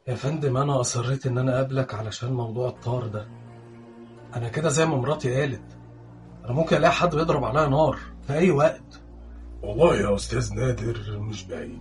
يا فندم انا اصريت ان انا اقابلك علشان موضوع الطار ده انا كده زي ما مراتي قالت انا ممكن الاقي حد بيضرب عليا نار في اي وقت والله يا أستاذ نادر مش بعيد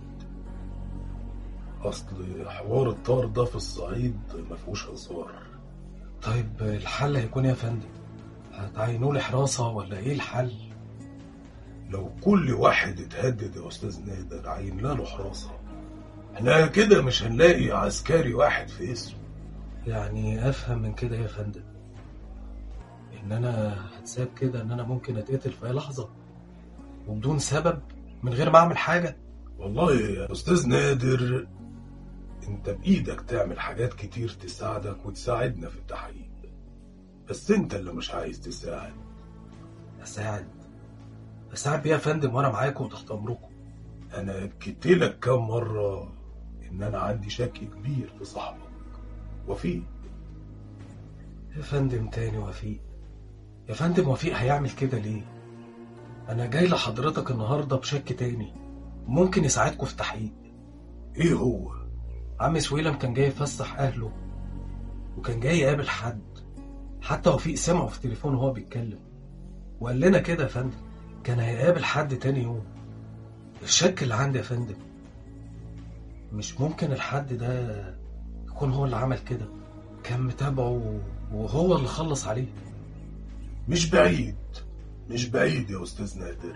أصل حوار الطار ده في الصعيد مفهوش هزار طيب الحل هيكون إيه يا فندم هتعينوا لي حراسه ولا ايه الحل لو كل واحد اتهدد يا أستاذ نادر عين له حراسة احنا كده مش هنلاقي عسكري واحد في اسمه يعني افهم من كده يا فندم ان انا هتساب كده ان انا ممكن اتقتل في اي لحظه وبدون سبب من غير ما اعمل حاجه والله يا أستاذ نادر انت بإيدك تعمل حاجات كتير تساعدك وتساعدنا في التحقيق بس انت اللي مش عايز تساعد اساعد اساعد بيه يا فندم وانا معاكم وتحت امركم انا اكدت لك كام مرة ان انا عندي شك كبير في صاحبك وفيه يا فندم تاني وفيق يا فندم وفيق هيعمل كده ليه انا جاي لحضرتك النهارده بشك تاني ممكن يساعدكم في التحقيق ايه هو عم سويلم كان جاي يفسح اهله وكان جاي يقابل حد حتى وفيق سمعه في التليفون وهو بيتكلم وقال لنا كده يا فندم كان هيقابل حد تاني يوم الشك اللي عندي يا فندم مش ممكن الحد ده يكون هو اللي عمل كده كان متابعه وهو اللي خلص عليه مش بعيد مش بعيد يا أستاذ نادر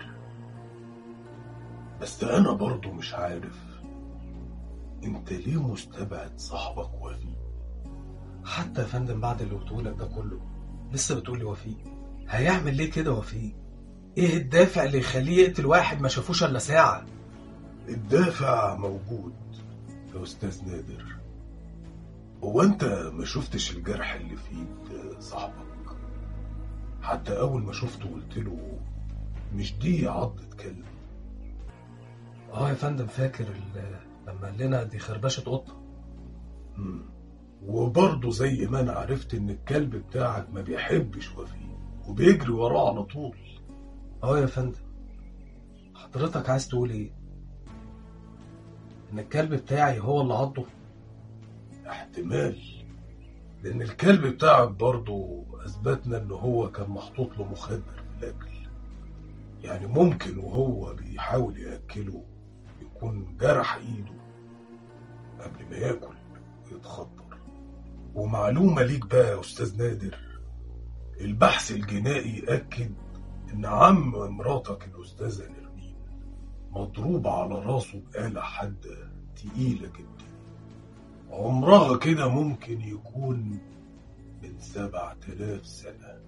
بس أنا برضو مش عارف أنت ليه مستبعد صاحبك وفي حتى يا فندم بعد اللي بتقولك ده كله لسه بتقولي وفيق هيعمل ليه كده وفيق ايه الدافع اللي يخليه يقتل واحد ما شافوش الا ساعه الدافع موجود يا أستاذ نادر هو أنت ما شفتش الجرح اللي في إيد صاحبك حتى أول ما شفته قلت له مش دي عضة كلب اه يا فندم فاكر ال- لما قال لنا دي خربشه قطه مم. وبرضه زي ما أنا عرفت إن الكلب بتاعك ما بيحبش وفيه وبيجري وراه على طول اه يا فندم حضرتك عايز تقول ايه ان الكلب بتاعي هو اللي عضه احتمال لأن الكلب بتاعك برضه أثبتنا إن هو كان محطوط له مخدر في الأكل يعني ممكن وهو بيحاول يأكله يكون جرح إيده قبل ما ياكل ويتخدر ومعلومة ليك بقى يا أستاذ نادر البحث الجنائي أكد إن عم مراتك الأستاذة نرمين مضروب على راسه بآلة حادة تقيلة جدا عمرها كده ممكن يكون من سبعة آلاف سنة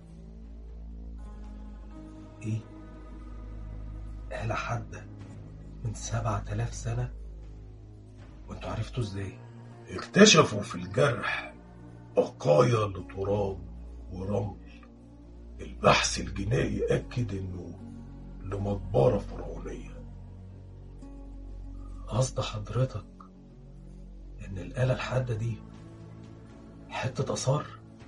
ايه آلة حادة من سبعة آلاف سنة وانتوا عرفتوا ازاي اكتشفوا في الجرح بقايا لتراب ورمل البحث الجنائي أكد إنه لمقبرة فرعونية قصد حضرتك ان الآلة الحادة دي حتة آثار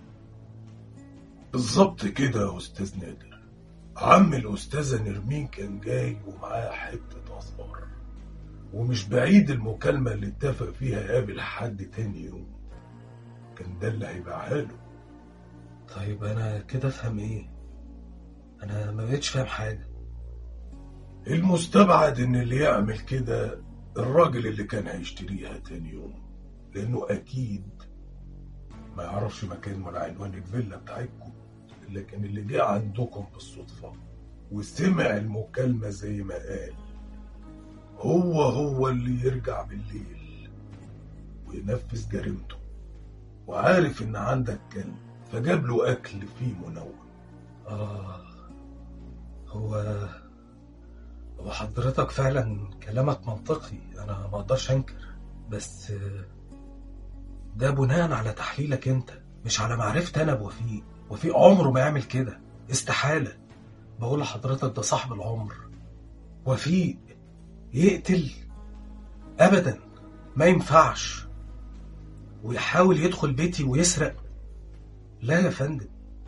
بالظبط كده يا أستاذ نادر عم الأستاذة نرمين كان جاي ومعاه حتة آثار ومش بعيد المكالمة اللي اتفق فيها يقابل حد تاني يوم كان ده اللي هيبيعها له طيب انا كده افهم ايه انا ما بقتش فاهم حاجة المستبعد ان اللي يعمل كده الراجل اللي كان هيشتريها تاني يوم لانه اكيد ما يعرفش مكان ولا عنوان الفيلا بتاعتكم لكن اللي جه عندكم بالصدفة وسمع المكالمة زي ما قال هو هو اللي يرجع بالليل وينفذ جريمته وعارف ان عندك كلب فجاب له اكل فيه منوم اه هو هو حضرتك فعلا كلامك منطقي انا ما اقدرش انكر بس آه، ده بناء على تحليلك انت مش على معرفتي انا بوفيق وفيق عمره ما يعمل كده استحالة بقول لحضرتك ده صاحب العمر وفيق يقتل ابدا ما ينفعش ويحاول يدخل بيتي ويسرق لا يا فندم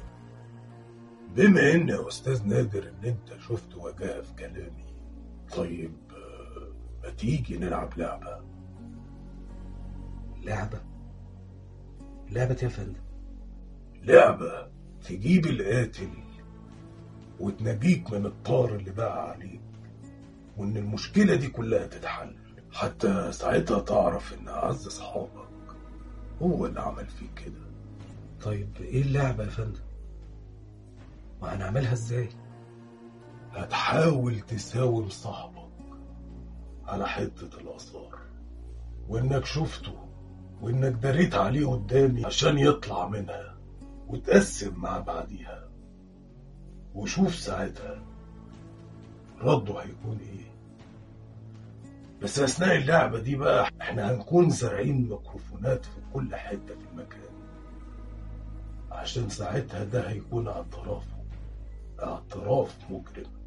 بما ان يا استاذ نادر ان انت شفت وجاهه في كلامي طيب آه، ما تيجي نلعب لعبه لعبة لعبة يا فندم لعبة تجيب القاتل وتنجيك من الطار اللي بقى عليك وإن المشكلة دي كلها تتحل حتى ساعتها تعرف إن أعز أصحابك هو اللي عمل فيك كده طيب ايه اللعبة يا فندم وهنعملها ازاي هتحاول تساوم صاحبك على حتة الآثار وإنك شفته وإنك دريت عليه قدامي عشان يطلع منها وتقسم مع بعديها وشوف ساعتها رده هيكون إيه بس أثناء اللعبة دي بقى إحنا هنكون زارعين ميكروفونات في كل حتة في المكان عشان ساعتها ده هيكون اعترافه اعتراف مجرم